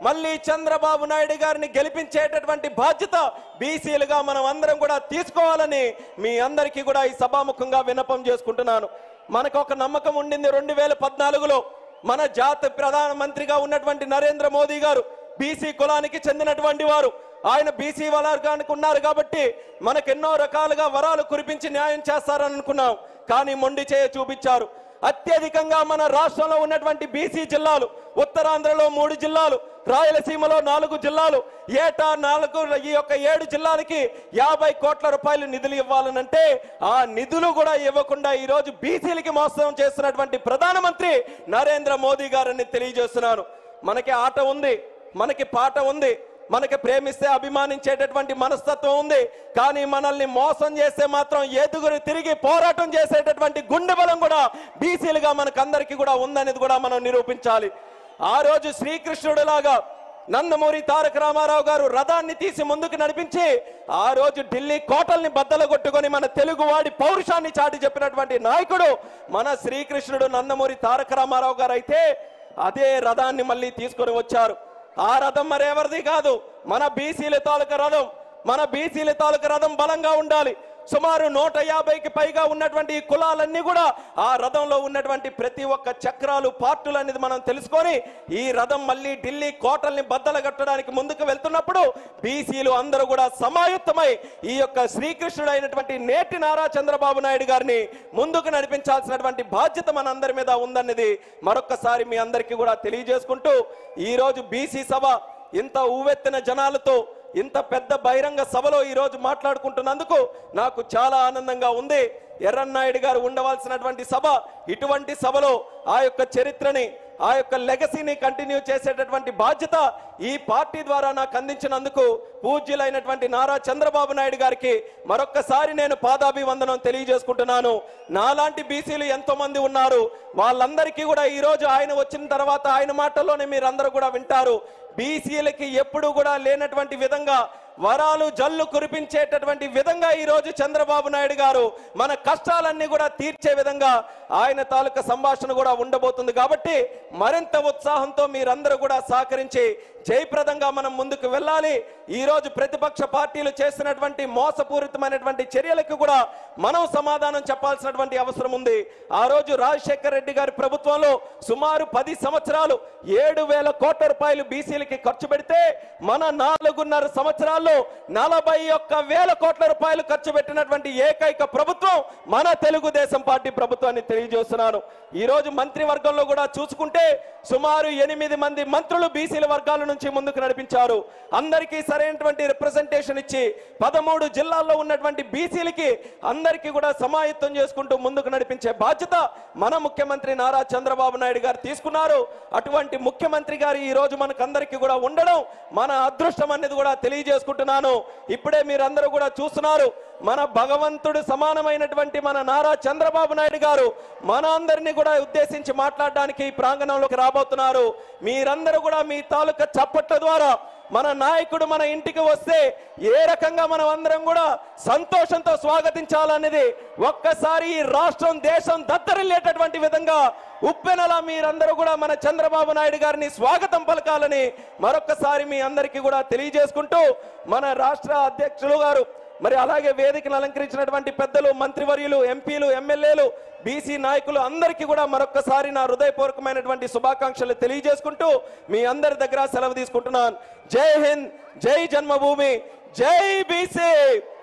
మళ్ళీ చంద్రబాబు నాయుడు గారిని గెలిపించేటటువంటి బాధ్యత బీసీలుగా మనం అందరం కూడా తీసుకోవాలని మీ అందరికీ కూడా ఈ సభాముఖంగా విన్నపం చేసుకుంటున్నాను మనకు ఒక నమ్మకం ఉండింది రెండు వేల పద్నాలుగులో మన జాతి ప్రధానమంత్రిగా ఉన్నటువంటి నరేంద్ర మోదీ గారు బీసీ కులానికి చెందినటువంటి వారు ఆయన బీసీ వర్గానికి ఉన్నారు కాబట్టి మనకు ఎన్నో రకాలుగా వరాలు కురిపించి న్యాయం చేస్తారని అనుకున్నాం కానీ మొండి చేయ చూపించారు అత్యధికంగా మన రాష్ట్రంలో ఉన్నటువంటి బీసీ జిల్లాలు ఉత్తరాంధ్రలో మూడు జిల్లాలు రాయలసీమలో నాలుగు జిల్లాలు ఏటా నాలుగు ఈ యొక్క ఏడు జిల్లాలకి యాభై కోట్ల రూపాయలు నిధులు ఇవ్వాలనంటే ఆ నిధులు కూడా ఇవ్వకుండా ఈ రోజు బీసీలకి మోసం చేస్తున్నటువంటి ప్రధానమంత్రి నరేంద్ర మోదీ గారని తెలియజేస్తున్నాను మనకి ఆట ఉంది మనకి పాట ఉంది మనకి ప్రేమిస్తే అభిమానించేటటువంటి మనస్తత్వం ఉంది కానీ మనల్ని మోసం చేస్తే మాత్రం ఎదుగురు తిరిగి పోరాటం చేసేటటువంటి గుండె బలం కూడా బీసీలుగా మనకందరికీ కూడా ఉందనేది కూడా మనం నిరూపించాలి ఆ రోజు శ్రీకృష్ణుడిలాగా నందమూరి తారక రామారావు గారు రథాన్ని తీసి ముందుకు నడిపించి ఆ రోజు ఢిల్లీ కోటల్ని బద్దలు కొట్టుకొని మన తెలుగువాడి పౌరుషాన్ని చాటి చెప్పినటువంటి నాయకుడు మన శ్రీకృష్ణుడు నందమూరి తారక రామారావు గారు అయితే అదే రథాన్ని మళ్ళీ తీసుకొని వచ్చారు ఆ రథం మరెవరిది కాదు మన బీసీల తాలూకా రథం మన బీసీల తాలూకా రథం బలంగా ఉండాలి సుమారు నూట యాభైకి పైగా ఉన్నటువంటి ఈ కులాలన్నీ కూడా ఆ రథంలో ఉన్నటువంటి ప్రతి ఒక్క చక్రాలు పార్టులు అనేది మనం తెలుసుకొని ఈ రథం మళ్ళీ ఢిల్లీ కోటల్ని బద్దలగట్టడానికి ముందుకు వెళ్తున్నప్పుడు బీసీలు అందరూ కూడా సమాయుత్తమై ఈ యొక్క శ్రీకృష్ణుడు అయినటువంటి నేటి నారా చంద్రబాబు నాయుడు గారిని ముందుకు నడిపించాల్సినటువంటి బాధ్యత మన అందరి మీద ఉందన్నది మరొక్కసారి మీ అందరికీ కూడా తెలియజేసుకుంటూ ఈ రోజు బీసీ సభ ఇంత ఊవెత్తిన జనాలతో ఇంత పెద్ద బహిరంగ సభలో ఈ రోజు మాట్లాడుకుంటున్నందుకు నాకు చాలా ఆనందంగా ఉంది ఎర్రన్నాయుడు గారు ఉండవలసినటువంటి సభ ఇటువంటి సభలో ఆ యొక్క చరిత్రని ఆ యొక్క లెగసీని కంటిన్యూ చేసేటటువంటి బాధ్యత ఈ పార్టీ ద్వారా నాకు అందించినందుకు పూజ్యులైనటువంటి నారా చంద్రబాబు నాయుడు గారికి మరొక్కసారి నేను పాదాభివందనం తెలియజేసుకుంటున్నాను నాలాంటి బీసీలు ఎంతో మంది ఉన్నారు వాళ్ళందరికీ కూడా ఈ రోజు ఆయన వచ్చిన తర్వాత ఆయన మాటల్లోనే మీరందరూ కూడా వింటారు బీసీలకి ఎప్పుడు కూడా లేనటువంటి విధంగా వరాలు జల్లు కురిపించేటటువంటి విధంగా ఈ రోజు చంద్రబాబు నాయుడు గారు మన కష్టాలన్నీ కూడా తీర్చే విధంగా ఆయన తాలూకా సంభాషణ కూడా ఉండబోతుంది కాబట్టి మరింత ఉత్సాహంతో మీరందరూ కూడా సహకరించి జయప్రదంగా మనం ముందుకు వెళ్ళాలి ఈ రోజు ప్రతిపక్ష పార్టీలు చేసినటువంటి మోసపూరితమైనటువంటి చర్యలకు కూడా మనం సమాధానం చెప్పాల్సినటువంటి అవసరం ఉంది ఆ రోజు రాజశేఖర్ రెడ్డి గారి ప్రభుత్వంలో సుమారు పది సంవత్సరాలు ఏడు వేల కోట్ల రూపాయలు బీసీలకి ఖర్చు పెడితే మన నాలుగున్నర సంవత్సరాల్లో నలభై ఒక్క వేల కోట్ల రూపాయలు ఖర్చు పెట్టినటువంటి ఏకైక ప్రభుత్వం మన తెలుగుదేశం పార్టీ ప్రభుత్వాన్ని తెలియజేస్తున్నాను ఈ రోజు మంత్రివర్గంలో కూడా చూసుకుంటే సుమారు ఎనిమిది మంది మంత్రులు బీసీల వర్గాల నుంచి ముందుకు నడిపించారు అందరికీ సరైనటువంటి రిప్రజెంటేషన్ ఇచ్చి పదమూడు జిల్లాల్లో ఉన్నటువంటి బీసీలకి అందరికీ కూడా సమాయత్తం చేసుకుంటూ ముందుకు నడిపించే బాధ్యత మన ముఖ్యమంత్రి నారా చంద్రబాబు నాయుడు గారు తీసుకున్నారు అటువంటి ముఖ్యమంత్రి గారు ఈ రోజు మనకందరికీ కూడా ఉండడం మన అదృష్టం అనేది కూడా తెలియజేసుకుంటున్నాను ఇప్పుడే మీరందరూ కూడా చూస్తున్నారు మన భగవంతుడు సమానమైనటువంటి మన నారా చంద్రబాబు నాయుడు గారు మన అందరినీ కూడా ఉద్దేశించి మాట్లాడడానికి ఈ ప్రాంగణంలోకి రాబోతున్నారు మీరందరూ కూడా మీ తాలూకా చప్పట్ల ద్వారా మన నాయకుడు మన ఇంటికి వస్తే ఏ రకంగా మనం అందరం కూడా సంతోషంతో స్వాగతించాలనేది ఒక్కసారి ఈ రాష్ట్రం దేశం దత్తరిల్లేటటువంటి విధంగా ఉప్పెనలా మీరందరూ కూడా మన చంద్రబాబు నాయుడు గారిని స్వాగతం పలకాలని మరొక్కసారి మీ అందరికీ కూడా తెలియజేసుకుంటూ మన రాష్ట్ర అధ్యక్షులు గారు మరి అలాగే వేదికను అలంకరించినటువంటి పెద్దలు మంత్రివర్యులు ఎంపీలు ఎమ్మెల్యేలు బీసీ నాయకులు అందరికీ కూడా మరొక్కసారి నా హృదయపూర్వకమైనటువంటి శుభాకాంక్షలు తెలియజేసుకుంటూ మీ అందరి దగ్గర సెలవు తీసుకుంటున్నాను జై హింద్ జై జన్మభూమి జై బీసీ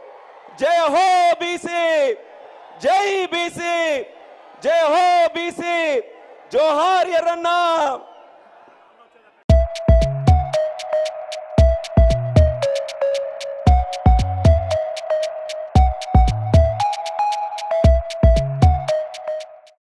జై హో బీసీ జై బీసీ జై హో బీసీ జోహార్ ఎర్రన్నా